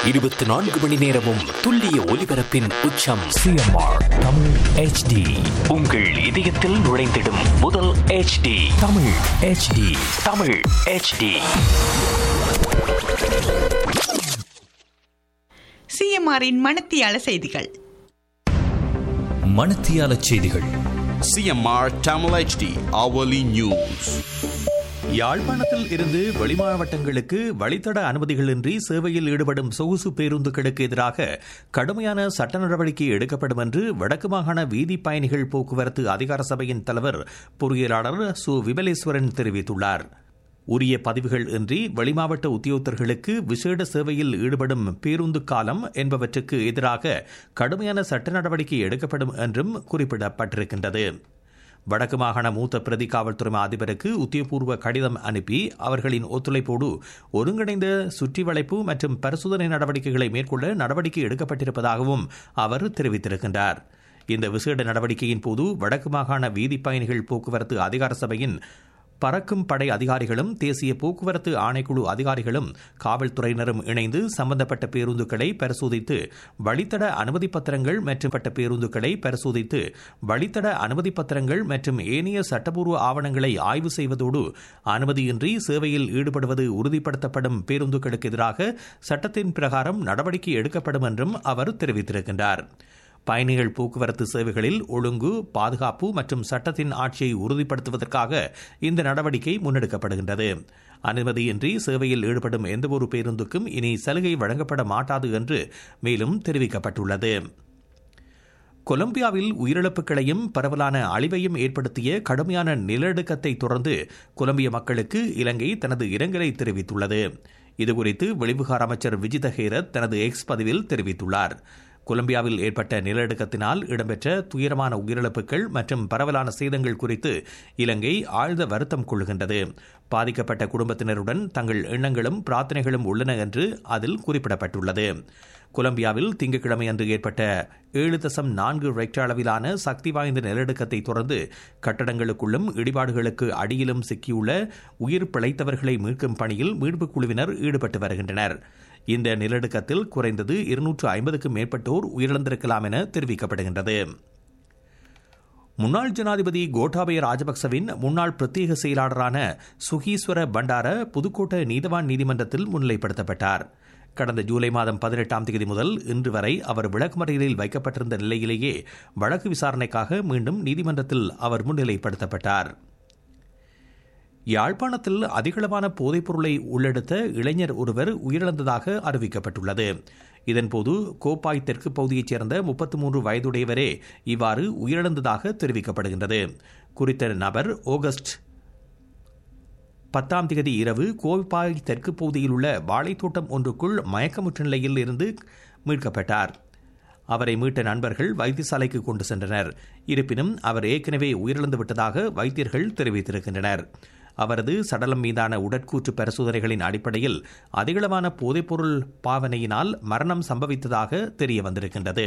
இருபத்தி நான்கு மணி நேரமும் துல்லிய ஒலிபரப்பின் உச்சம் சிஎம்ஆர் தமிழ் ஹெச்டி உங்கள் இதயத்தில் நுழைந்திடும் முதல் HD Tamil HD Tamil HD சிஎம்ஆரின் மணத்தியால செய்திகள் மணத்தியால செய்திகள் CMR Tamil HD hourly news. யாழ்ப்பாணத்தில் இருந்து வெளிமாவட்டங்களுக்கு வழித்தட அனுமதிகளின்றி சேவையில் ஈடுபடும் சொகுசு பேருந்துகளுக்கு எதிராக கடுமையான சட்ட நடவடிக்கை எடுக்கப்படும் என்று வடக்கு மாகாண வீதி பயணிகள் போக்குவரத்து அதிகார சபையின் தலைவர் பொறியியலாளர் சு விமலேஸ்வரன் தெரிவித்துள்ளார் உரிய பதிவுகள் இன்றி வெளிமாவட்ட உத்தியோகத்தர்களுக்கு விசேட சேவையில் ஈடுபடும் பேருந்து காலம் என்பவற்றுக்கு எதிராக கடுமையான சட்ட நடவடிக்கை எடுக்கப்படும் என்றும் குறிப்பிடப்பட்டிருக்கின்றது வடக்கு மாகாண மூத்த பிரதி காவல்துறை அதிபருக்கு உத்தியபூர்வ கடிதம் அனுப்பி அவர்களின் ஒத்துழைப்போடு ஒருங்கிணைந்த சுற்றி வளைப்பு மற்றும் பரிசோதனை நடவடிக்கைகளை மேற்கொள்ள நடவடிக்கை எடுக்கப்பட்டிருப்பதாகவும் அவர் தெரிவித்திருக்கின்றார் இந்த விசேட நடவடிக்கையின் போது வடக்கு மாகாண வீதி பயணிகள் போக்குவரத்து அதிகார சபையின் பறக்கும் படை அதிகாரிகளும் தேசிய போக்குவரத்து ஆணைக்குழு அதிகாரிகளும் காவல்துறையினரும் இணைந்து சம்பந்தப்பட்ட பேருந்துகளை பரிசோதித்து வழித்தட அனுமதி பத்திரங்கள் மற்றும் பட்ட பேருந்துகளை பரிசோதித்து வழித்தட அனுமதி பத்திரங்கள் மற்றும் ஏனைய சட்டப்பூர்வ ஆவணங்களை ஆய்வு செய்வதோடு அனுமதியின்றி சேவையில் ஈடுபடுவது உறுதிப்படுத்தப்படும் பேருந்துகளுக்கு எதிராக சட்டத்தின் பிரகாரம் நடவடிக்கை எடுக்கப்படும் என்றும் அவர் தெரிவித்திருக்கின்றார் பயணிகள் போக்குவரத்து சேவைகளில் ஒழுங்கு பாதுகாப்பு மற்றும் சட்டத்தின் ஆட்சியை உறுதிப்படுத்துவதற்காக இந்த நடவடிக்கை முன்னெடுக்கப்படுகின்றது அனுமதியின்றி சேவையில் ஈடுபடும் எந்தவொரு பேருந்துக்கும் இனி சலுகை வழங்கப்பட மாட்டாது என்று மேலும் தெரிவிக்கப்பட்டுள்ளது கொலம்பியாவில் உயிரிழப்புகளையும் பரவலான அழிவையும் ஏற்படுத்திய கடுமையான நிலநடுக்கத்தை தொடர்ந்து கொலம்பிய மக்களுக்கு இலங்கை தனது இரங்கலை தெரிவித்துள்ளது இதுகுறித்து வெளிவிகார அமைச்சர் விஜித ஹேரத் தனது எக்ஸ் பதிவில் தெரிவித்துள்ளார் கொலம்பியாவில் ஏற்பட்ட நிலநடுக்கத்தினால் இடம்பெற்ற துயரமான உயிரிழப்புகள் மற்றும் பரவலான சேதங்கள் குறித்து இலங்கை ஆழ்ந்த வருத்தம் கொள்ளுகின்றது பாதிக்கப்பட்ட குடும்பத்தினருடன் தங்கள் எண்ணங்களும் பிரார்த்தனைகளும் உள்ளன என்று அதில் குறிப்பிடப்பட்டுள்ளது கொலம்பியாவில் திங்கட்கிழமை அன்று ஏற்பட்ட ஏழு தசம் நான்கு ரெக்டர் அளவிலான சக்தி வாய்ந்த நிலநடுக்கத்தை தொடர்ந்து கட்டடங்களுக்குள்ளும் இடிபாடுகளுக்கு அடியிலும் சிக்கியுள்ள உயிர் பிழைத்தவர்களை மீட்கும் பணியில் மீட்புக் குழுவினர் ஈடுபட்டு வருகின்றனர் இந்த நிலநடுக்கத்தில் குறைந்தது இருநூற்று ஐம்பதுக்கும் மேற்பட்டோர் உயிரிழந்திருக்கலாம் என தெரிவிக்கப்படுகின்றது முன்னாள் ஜனாதிபதி கோட்டாபய ராஜபக்சவின் முன்னாள் பிரத்யேக செயலாளரான சுகீஸ்வர பண்டார புதுக்கோட்டை நீதவான் நீதிமன்றத்தில் முன்னிலைப்படுத்தப்பட்டார் கடந்த ஜூலை மாதம் பதினெட்டாம் தேதி முதல் இன்று வரை அவர் விளக்குமறையில் வைக்கப்பட்டிருந்த நிலையிலேயே வழக்கு விசாரணைக்காக மீண்டும் நீதிமன்றத்தில் அவர் முன்னிலைப்படுத்தப்பட்டார் யாழ்ப்பாணத்தில் அதிகளவான போதைப் பொருளை உள்ளெடுத்த இளைஞர் ஒருவர் உயிரிழந்ததாக அறிவிக்கப்பட்டுள்ளது இதன்போது கோப்பாய் தெற்கு பகுதியைச் சேர்ந்த முப்பத்தி மூன்று வயதுடையவரே இவ்வாறு உயிரிழந்ததாக தெரிவிக்கப்படுகின்றது குறித்த நபர் ஆகஸ்ட் பத்தாம் தேதி இரவு கோப்பாய் தெற்கு பகுதியில் உள்ள வாழைத்தோட்டம் ஒன்றுக்குள் மயக்கமுற்ற நிலையில் இருந்து மீட்கப்பட்டார் அவரை மீட்ட நண்பர்கள் வைத்தியசாலைக்கு கொண்டு சென்றனர் இருப்பினும் அவர் ஏற்கனவே உயிரிழந்து விட்டதாக வைத்தியர்கள் தெரிவித்திருக்கின்றனர் அவரது சடலம் மீதான உடற்கூற்று பரிசோதனைகளின் அடிப்படையில் அதிகளவான போதைப்பொருள் பாவனையினால் மரணம் சம்பவித்ததாக தெரிய வந்திருக்கின்றது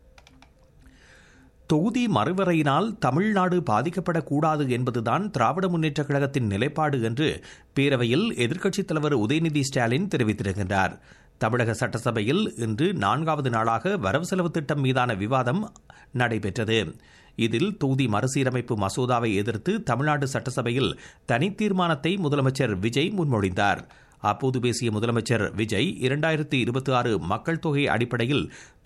தொகுதி மறுவரையினால் தமிழ்நாடு பாதிக்கப்படக்கூடாது என்பதுதான் திராவிட முன்னேற்றக் கழகத்தின் நிலைப்பாடு என்று பேரவையில் எதிர்க்கட்சித் தலைவர் உதயநிதி ஸ்டாலின் தெரிவித்திருக்கின்றார் தமிழக சட்டசபையில் இன்று நான்காவது நாளாக வரவு செலவு திட்டம் மீதான விவாதம் நடைபெற்றது இதில் தொகுதி மறுசீரமைப்பு மசோதாவை எதிர்த்து தமிழ்நாடு சட்டசபையில் தனி தீர்மானத்தை முதலமைச்சர் விஜய் முன்மொழிந்தார் அப்போது பேசிய முதலமைச்சர் விஜய் இரண்டாயிரத்தி இருபத்தி ஆறு மக்கள் தொகை அடிப்படையில்